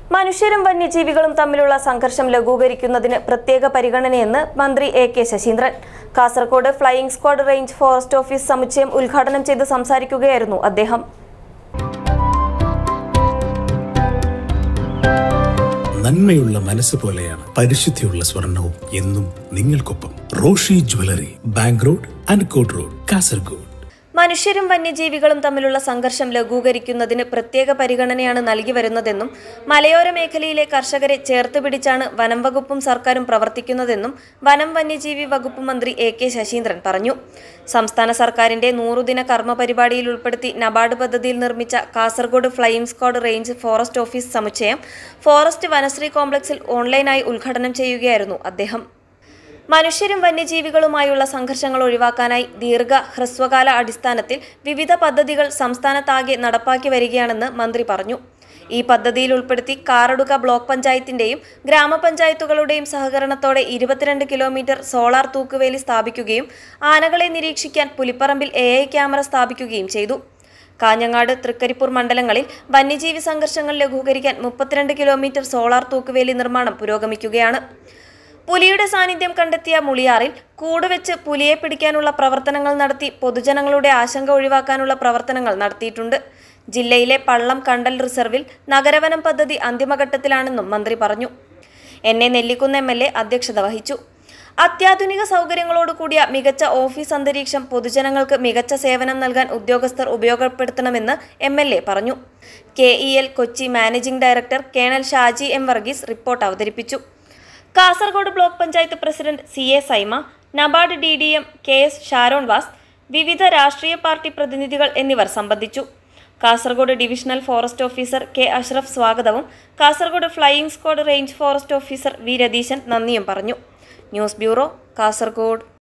മനുഷ്യരും വന്യജീവികളും തമ്മിലുള്ള സംഘർഷം ലഘൂകരിക്കുന്നതിന് പ്രത്യേക പരിഗണനയെന്ന് മന്ത്രി A K Saseendran Kasaragod flying squad range forest office സമുച്ചയം ഉദ്ഘാടനം ചെയ്ത് സംസാരിക്കുകയായിരുന്നു അദ്ദേഹം നന്മയുള്ള മനസ്സ് പോലെയാണ് പരിശുദ്ധിയുള്ള സ്വർണവും എന്നും നിങ്ങൾക്കൊപ്പം റോഷി ജ്വല്ലറി ബാങ്ക് റോഡ് അൻകോട്ട് റോഡ് കാസർഗോഡ് മനുഷ്യരും വന്യജീവികളും തമ്മിലുള്ള സംഘർഷം ലഘൂകരിക്കുന്നതിന് പ്രത്യേക പരിഗണനയാണ് നൽകി വരുന്നതെന്നും മലയോര മേഖലയിലെ കർഷകരെ ചേർത്ത് പിടിച്ചാണ് വനം വകുപ്പും സർക്കാരും പ്രവർത്തിക്കുന്നതെന്നും വനം വന്യജീവി വകുപ്പ് മന്ത്രി എ കെ ശശീന്ദ്രൻ പറഞ്ഞു സംസ്ഥാന സർക്കാരിന്റെ നൂറുദിന കർമ്മ പരിപാടിയിൽ ഉൾപ്പെടുത്തി നബാർഡ് പദ്ധതിയിൽ നിർമ്മിച്ച Kasaragod flying squad range forest office സമുച്ചയം ഫോറസ്റ്റ് വനശ്രീ കോംപ്ലക്സിൽ ഓൺലൈനായി ഉദ്ഘാടനം ചെയ്യുകയായിരുന്നു അദ്ദേഹം മനുഷ്യരും വന്യജീവികളുമായുള്ള സംഘർഷങ്ങൾ ഒഴിവാക്കാനായി ദീർഘ ഹ്രസ്വകാല അടിസ്ഥാനത്തിൽ വിവിധ പദ്ധതികൾ സംസ്ഥാനത്താകെ നടപ്പാക്കി വരികയാണെന്ന് മന്ത്രി പറഞ്ഞു ഈ പദ്ധതിയിൽ ഉൾപ്പെടുത്തി കാറടുക ബ്ലോക്ക് പഞ്ചായത്തിന്റെയും ഗ്രാമപഞ്ചായത്തുകളുടെയും സഹകരണത്തോടെ ഇരുപത്തിരണ്ട് കിലോമീറ്റർ സോളാർ തൂക്കുവേലി സ്ഥാപിക്കുകയും ആനകളെ നിരീക്ഷിക്കാൻ പുലിപ്പറമ്പിൽ എ ഐ ക്യാമറ സ്ഥാപിക്കുകയും ചെയ്തു കാഞ്ഞങ്ങാട് തൃക്കരിപ്പൂർ മണ്ഡലങ്ങളിൽ വന്യജീവി സംഘർഷങ്ങൾ ലഘൂകരിക്കാൻ മുപ്പത്തിരണ്ട് കിലോമീറ്റർ സോളാർ തൂക്കുവേലി നിർമ്മാണം പുരോഗമിക്കുകയാണ് പുലിയുടെ സാന്നിധ്യം കണ്ടെത്തിയ മുളിയാറിൽ കൂടുവെച്ച് പുലിയെ പിടിക്കാനുള്ള പ്രവർത്തനങ്ങൾ നടത്തി പൊതുജനങ്ങളുടെ ആശങ്ക ഒഴിവാക്കാനുള്ള പ്രവർത്തനങ്ങൾ നടത്തിയിട്ടുണ്ട് ജില്ലയിലെ പള്ളം കണ്ടൽ റിസർവിൽ നഗരവനം പദ്ധതി അന്തിമഘട്ടത്തിലാണെന്നും മന്ത്രി പറഞ്ഞു എന്നെ നെല്ലിക്കുന്ന് എം എൽ എ അധ്യക്ഷത വഹിച്ചു അത്യാധുനിക സൗകര്യങ്ങളോട് കൂടിയ മികച്ച ഓഫീസ് അന്തരീക്ഷം പൊതുജനങ്ങൾക്ക് മികച്ച സേവനം നൽകാൻ ഉദ്യോഗസ്ഥർ ഉപയോഗപ്പെടുത്തണമെന്ന് എം എൽ എ പറഞ്ഞു K E L Kochi managing director colonel Shaji M Varghese report അവതരിപ്പിച്ചു Kasaragod block panchayat president C A Saima NABARD D D M K S Sharon Vas വിവിധ രാഷ്ട്രീയ പാർട്ടി പ്രതിനിധികൾ എന്നിവർ സംബന്ധിച്ചു Kasaragod divisional forest officer K Ashraf സ്വാഗതവും Kasaragod flying squad range forest officer V Ratheesan നന്ദിയും പറഞ്ഞു ന്യൂസ് ബ്യൂറോ കാസർഗോഡ്